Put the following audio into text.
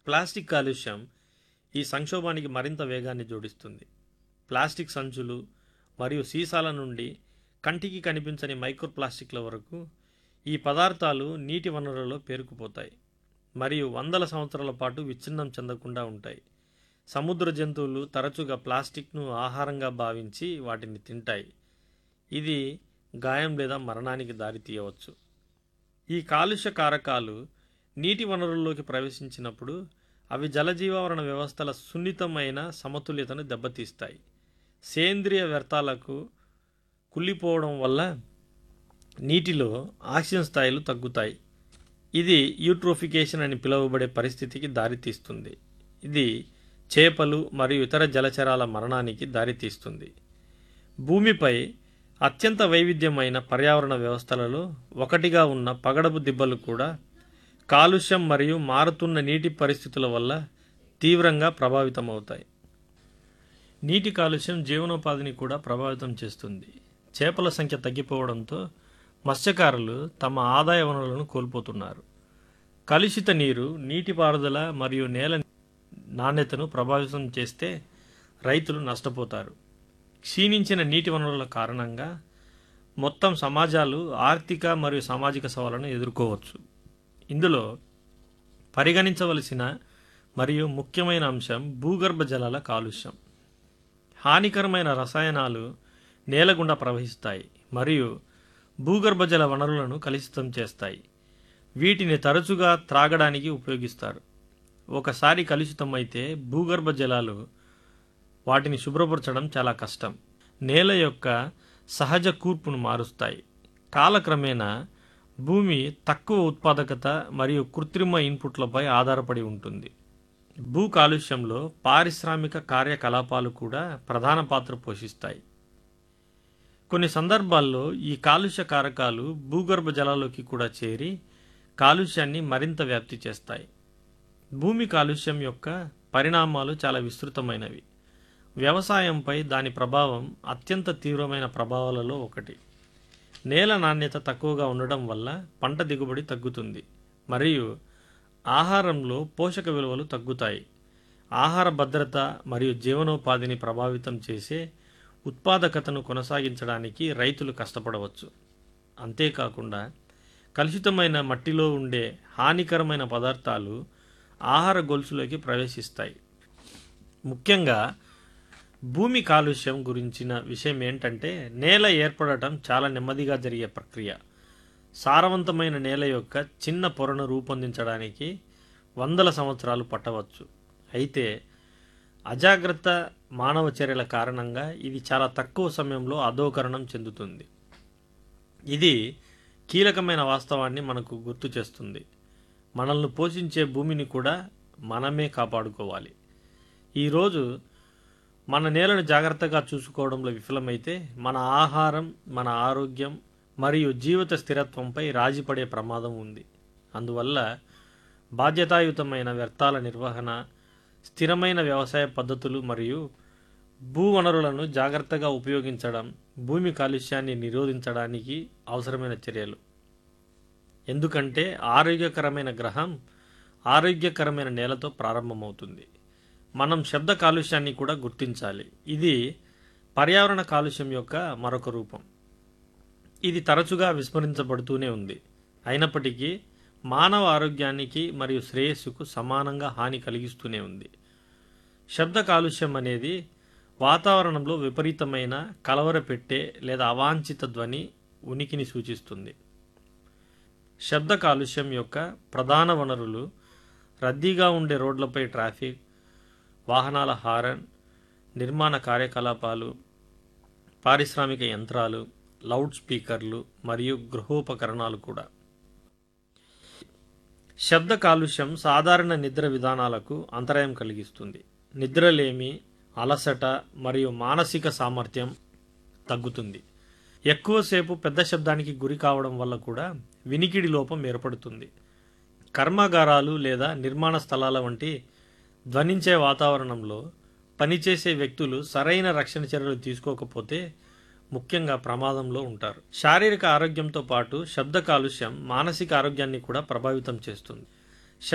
plastic కాలుష్యం ఈ సంక్షోభానికి మరింత వేగాన్ని జోడిస్తుంది ప్లాస్టిక్ సంచులు మరియు సీసాల నుండి కంటికి కనిపించని మైక్రో ప్లాస్టిక్ల వరకు ఈ పదార్థాలు నీటి వనరులలో పేరుకుపోతాయి మరియు వందల సంవత్సరాల పాటు విచ్ఛిన్నం చెందకుండా ఉంటాయి సముద్ర జంతువులు తరచుగా ప్లాస్టిక్ను ఆహారంగా భావించి వాటిని తింటాయి ఇది గాయం లేదా మరణానికి దారితీయవచ్చు ఈ కాలుష్య కారకాలు నీటి వనరుల్లోకి ప్రవేశించినప్పుడు అవి జలజీవావరణ వ్యవస్థల సున్నితమైన సమతుల్యతను దెబ్బతీస్తాయి సేంద్రియ వ్యర్థాలకు కుళ్ళిపోవడం వల్ల నీటిలో ఆక్సిజన్ స్థాయిలు తగ్గుతాయి ఇది యూట్రోఫికేషన్ అని పిలువబడే పరిస్థితికి దారితీస్తుంది ఇది చేపలు మరియు ఇతర జలచరాల మరణానికి దారితీస్తుంది భూమిపై అత్యంత వైవిధ్యమైన పర్యావరణ వ్యవస్థలలో ఒకటిగా ఉన్న పగడపు దిబ్బలు కూడా కాలుష్యం మరియు మారుతున్న నీటి పరిస్థితుల వల్ల తీవ్రంగా ప్రభావితమవుతాయి నీటి కాలుష్యం జీవనోపాధిని కూడా ప్రభావితం చేస్తుంది చేపల సంఖ్య తగ్గిపోవడంతో మత్స్యకారులు తమ ఆదాయ వనరులను కోల్పోతున్నారు కలుషిత నీరు నీటిపారుదల మరియు నేల నాణ్యతను ప్రభావితం చేస్తే రైతులు నష్టపోతారు క్షీణించిన నీటి వనరుల కారణంగా మొత్తం సమాజాలు ఆర్థిక మరియు సామాజిక సవాళ్లను ఎదుర్కోవచ్చు ఇందులో పరిగణించవలసిన మరియు ముఖ్యమైన అంశం భూగర్భ జలాల కాలుష్యం హానికరమైన రసాయనాలు నేల గుండా ప్రవహిస్తాయి మరియు భూగర్భ జల వనరులను కలుషితం చేస్తాయి వీటిని తరచుగా త్రాగడానికి ఉపయోగిస్తారు ఒకసారి కలుషితం అయితే భూగర్భ జలాలు వాటిని శుభ్రపరచడం చాలా కష్టం నేల యొక్క సహజ కూర్పును మారుస్తాయి కాలక్రమేణా భూమి తక్కువ ఉత్పాదకత మరియు కృత్రిమ ఇన్పుట్లపై ఆధారపడి ఉంటుంది భూ కాలుష్యంలో పారిశ్రామిక కార్యకలాపాలు కూడా ప్రధాన పాత్ర పోషిస్తాయి కొన్ని సందర్భాల్లో ఈ కాలుష్య కారకాలు భూగర్భ జలాల్లోకి కూడా చేరి కాలుష్యాన్ని మరింత వ్యాప్తి చేస్తాయి భూమి కాలుష్యం యొక్క పరిణామాలు చాలా విస్తృతమైనవి వ్యవసాయంపై దాని ప్రభావం అత్యంత తీవ్రమైన ప్రభావాలలో ఒకటి నేల నాణ్యత తక్కువగా ఉండడం వల్ల పంట దిగుబడి తగ్గుతుంది మరియు ఆహారంలో పోషక విలువలు తగ్గుతాయి ఆహార భద్రత మరియు జీవనోపాధిని ప్రభావితం చేసే ఉత్పాదకతను కొనసాగించడానికి రైతులు కష్టపడవచ్చు అంతేకాకుండా కలుషితమైన మట్టిలో ఉండే హానికరమైన పదార్థాలు ఆహార గొలుసులోకి ప్రవేశిస్తాయి ముఖ్యంగా భూమి కాలుష్యం గురించిన విషయం ఏంటంటే నేల ఏర్పడటం చాలా నెమ్మదిగా జరిగే ప్రక్రియ సారవంతమైన నేల యొక్క చిన్న పొరను రూపొందించడానికి వందల సంవత్సరాలు పట్టవచ్చు అయితే అజాగ్రత్త మానవ చర్యల కారణంగా ఇది చాలా తక్కువ సమయంలో అధోకరణం చెందుతుంది ఇది కీలకమైన వాస్తవాన్ని మనకు గుర్తు చేస్తుంది మనల్ని పోషించే భూమిని కూడా మనమే కాపాడుకోవాలి ఈరోజు మన నేలను జాగ్రత్తగా చూసుకోవడంలో విఫలమైతే మన ఆహారం మన ఆరోగ్యం మరియు జీవిత స్థిరత్వంపై రాజీపడే ప్రమాదం ఉంది అందువల్ల బాధ్యతాయుతమైన వ్యర్థాల నిర్వహణ స్థిరమైన వ్యవసాయ పద్ధతులు మరియు భూ వనరులను జాగ్రత్తగా ఉపయోగించడం భూమి కాలుష్యాన్ని నిరోధించడానికి అవసరమైన చర్యలు ఎందుకంటే ఆరోగ్యకరమైన గ్రహం ఆరోగ్యకరమైన నేలతో ప్రారంభమవుతుంది మనం శబ్ద కాలుష్యాన్ని కూడా గుర్తించాలి ఇది పర్యావరణ కాలుష్యం యొక్క మరొక రూపం ఇది తరచుగా విస్మరించబడుతూనే ఉంది అయినప్పటికీ మానవ ఆరోగ్యానికి మరియు శ్రేయస్సుకు సమానంగా హాని కలిగిస్తూనే ఉంది శబ్ద కాలుష్యం అనేది వాతావరణంలో విపరీతమైన కలవరపెట్టే లేదా అవాంఛిత ధ్వని ఉనికిని సూచిస్తుంది శబ్ద కాలుష్యం యొక్క ప్రధాన వనరులు రద్దీగా ఉండే రోడ్లపై ట్రాఫిక్ వాహనాల హారన్ నిర్మాణ కార్యకలాపాలు పారిశ్రామిక యంత్రాలు లౌడ్ స్పీకర్లు మరియు గృహోపకరణాలు కూడా శబ్ద కాలుష్యం సాధారణ నిద్ర విధానాలకు అంతరాయం కలిగిస్తుంది నిద్రలేమి అలసట మరియు మానసిక సామర్థ్యం తగ్గుతుంది ఎక్కువసేపు పెద్ద శబ్దానికి గురి కావడం వల్ల కూడా వినికిడి లోపం ఏర్పడుతుంది కర్మాగారాలు లేదా నిర్మాణ స్థలాల వంటి ధ్వనించే వాతావరణంలో పనిచేసే వ్యక్తులు సరైన రక్షణ చర్యలు తీసుకోకపోతే ముఖ్యంగా ప్రమాదంలో ఉంటారు శారీరక ఆరోగ్యంతో పాటు శబ్ద కాలుష్యం మానసిక ఆరోగ్యాన్ని కూడా ప్రభావితం చేస్తుంది